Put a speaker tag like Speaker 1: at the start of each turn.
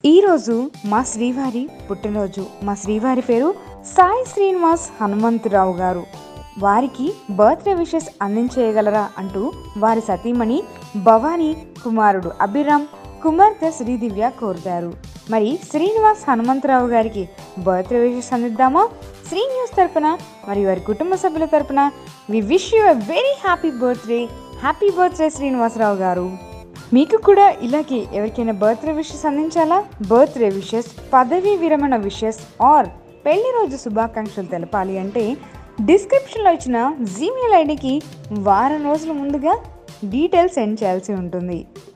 Speaker 1: ఈరోజు మా శ్రీవారి పుట్టినరోజు మా శ్రీవారి పేరు సాయి శ్రీనివాస్ హనుమంతరావు గారు వారికి బర్త్డే విషెస్ అందించేయగలరా అంటూ వారి సతీమణి భవానీ కుమారుడు అభిరామ్ కుమార్తె శ్రీదివ్య కోరుతారు మరి శ్రీనివాస్ హనుమంతరావు గారికి బర్త్డే విషెస్ అందిద్దామా శ్రీ న్యూస్ తరపున మరియు వారి కుటుంబ సభ్యుల తరపున we wish you a very happy birthday happy birthday Srinivasarao garu మీకు కూడా ఇలాగే ఎవరికైనా బర్త్డే విషెస్ అందించాలా బర్త్డే విషెస్ పదవీ విరమణ విషెస్ ఆర్ పెళ్లి రోజు శుభాకాంక్షలు తెలపాలి అంటే డిస్క్రిప్షన్లో ఇచ్చిన జీమెయిల్ ఐడికి వారం రోజుల ముందుగా డీటెయిల్స్ సెండ్ చేయాల్సి ఉంటుంది